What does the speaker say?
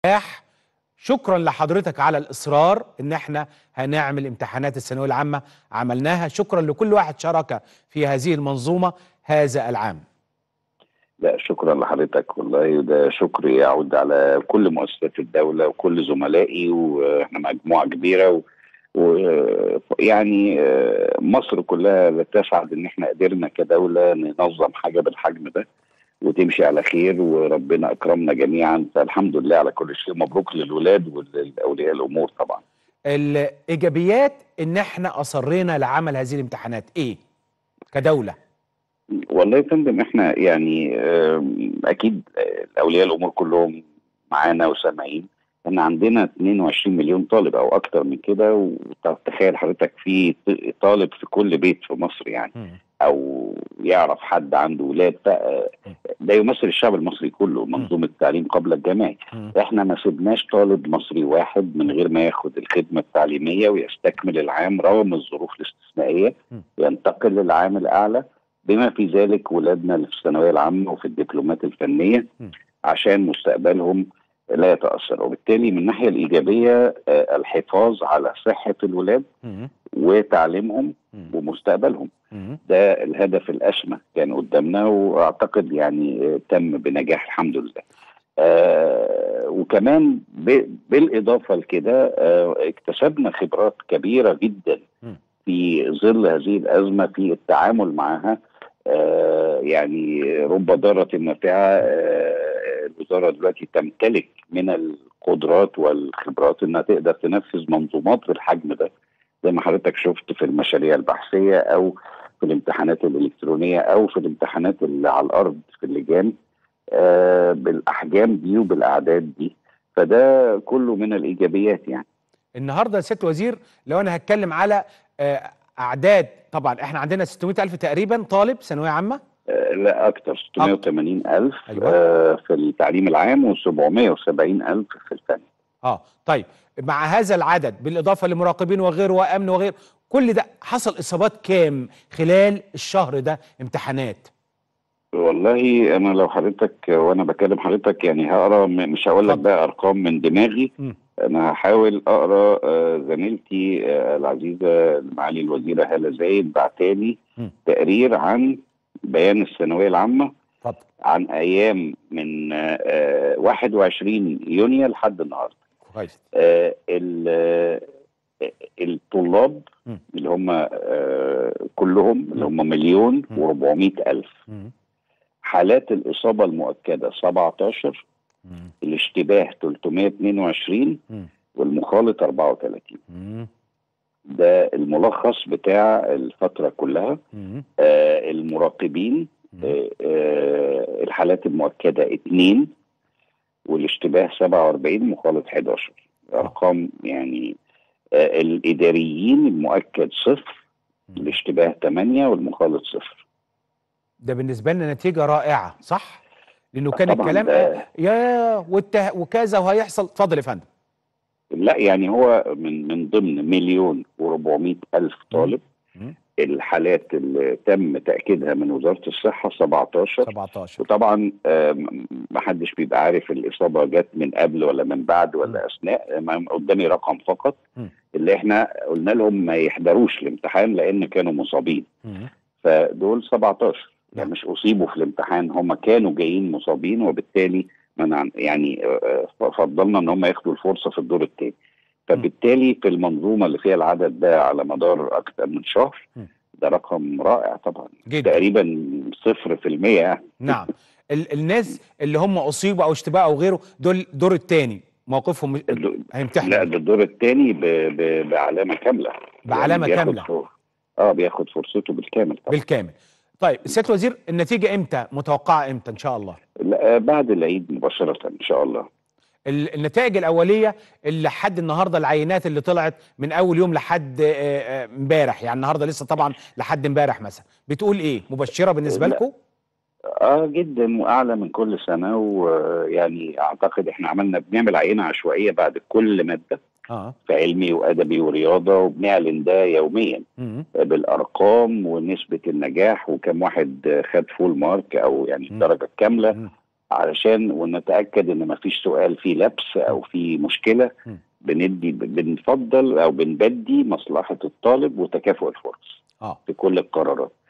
شكرا لحضرتك على الاصرار ان احنا هنعمل امتحانات الثانويه العامه عملناها شكرا لكل واحد شارك في هذه المنظومه هذا العام لا شكرا لحضرتك والله ده شكر يعود على كل مؤسسات الدولة وكل زملائي واحنا مجموعة كبيرة ويعني مصر كلها تسعد ان احنا قدرنا كدولة ننظم حاجة بالحجم ده وتمشي على خير وربنا اكرمنا جميعا فالحمد لله على كل شيء مبروك للولاد ولأولياء الامور طبعا الايجابيات ان احنا اصرينا لعمل هذه الامتحانات ايه كدوله والله يا فندم احنا يعني اكيد اولياء الامور كلهم معانا وسامعين احنا عندنا 22 مليون طالب او اكتر من كده وتخيل حضرتك في طالب في كل بيت في مصر يعني او يعرف حد عنده ولاد ده يمثل الشعب المصري كله منظومه التعليم قبل الجامعي احنا ما سيبناش طالب مصري واحد من غير ما ياخد الخدمه التعليميه ويستكمل العام رغم الظروف الاستثنائيه ينتقل للعام الاعلى بما في ذلك ولادنا اللي في الثانويه العامه وفي الدبلومات الفنيه عشان مستقبلهم لا يتاثر وبالتالي من الناحيه الايجابيه الحفاظ على صحه الولاد وتعليمهم ومستقبلهم ده الهدف الاسمى كان قدامنا واعتقد يعني تم بنجاح الحمد لله آه وكمان بالاضافه لكده آه اكتسبنا خبرات كبيره جدا في ظل هذه الازمه في التعامل معها آه يعني رب ضاره نافعه آه الوزاره دلوقتي تمتلك من القدرات والخبرات انها تقدر تنفذ منظومات بالحجم ده زي ما حضرتك شفت في المشاريع البحثيه او في الامتحانات الالكترونيه او في الامتحانات اللي على الارض في اللجان آه بالاحجام دي وبالاعداد دي فده كله من الايجابيات يعني النهارده يا سياده الوزير لو انا هتكلم على اعداد طبعا احنا عندنا 600 الف تقريبا طالب ثانويه عامه آه لا اكتر 680 الف أيوة. آه في التعليم العام و770 الف في الفن اه طيب مع هذا العدد بالاضافه لمراقبين وغيره وامن وغيره كل ده حصل اصابات كام خلال الشهر ده امتحانات والله انا لو حضرتك وانا بكلم حضرتك يعني هقرا مش هقول لك بقى ارقام من دماغي م. انا هحاول اقرا زميلتي العزيزه معالي الوزيره هاله زايد بعتالي تقرير عن بيان الثانويه العامه فضل. عن ايام من 21 يونيو لحد النهارده كويس الطلاب م. اللي هم كلهم اللي هم مليون و400 الف م. حالات الاصابه المؤكده 17 م. الاشتباه 322 م. والمخالط 34 م. ده الملخص بتاع الفتره كلها آه المراقبين آه آه الحالات المؤكده 2 والاشتباه 47 مخالط 11 ارقام يعني آه الاداريين المؤكد صفر الاشتباه 8 والمخالط صفر ده بالنسبه لنا نتيجه رائعه صح لانه كان الكلام ده يا والته... وكذا وهيحصل اتفضل يا فندم لا يعني هو من من ضمن مليون و400 الف طالب م. الحالات اللي تم تاكيدها من وزاره الصحه 17 17 وطبعا ما حدش بيبقى عارف الاصابه جت من قبل ولا من بعد ولا م. اثناء قدامي رقم فقط م. اللي احنا قلنا لهم ما يحضروش الامتحان لان كانوا مصابين فدول 17 يعني مش اصيبوا في الامتحان هم كانوا جايين مصابين وبالتالي من يعني فضلنا ان هم ياخدوا الفرصه في الدور الثاني فبالتالي في المنظومه اللي فيها العدد ده على مدار اكثر من شهر ده رقم رائع طبعا جدا. تقريبا صفر في المية يعني. نعم ال الناس اللي هم اصيبوا او اشتباه او غيره دول الدور الثاني موقفهم هيمتحنوا لا ده الدور الثاني بعلامه كامله بعلامه يعني كامله فور... اه بياخد فرصته بالكامل طبعا. بالكامل طيب سياده الوزير النتيجه امتى متوقعه امتى ان شاء الله لا بعد العيد مباشره ان شاء الله النتائج الاوليه اللي لحد النهارده العينات اللي طلعت من اول يوم لحد امبارح يعني النهارده لسه طبعا لحد امبارح مثلا بتقول ايه مبشره بالنسبه لكم اه جدا واعلى من كل سنه ويعني اعتقد احنا عملنا بنعمل عينه عشوائيه بعد كل ماده اه في علمي وادبي ورياضه وبنعلن ده يوميا مم. بالارقام ونسبه النجاح وكم واحد خد فول مارك او يعني مم. الدرجه الكامله مم. علشان ونتاكد ان ما فيش سؤال فيه لبس او فيه مشكله م. بندي بنفضل او بنبدي مصلحه الطالب وتكافؤ الفرص اه في كل القرارات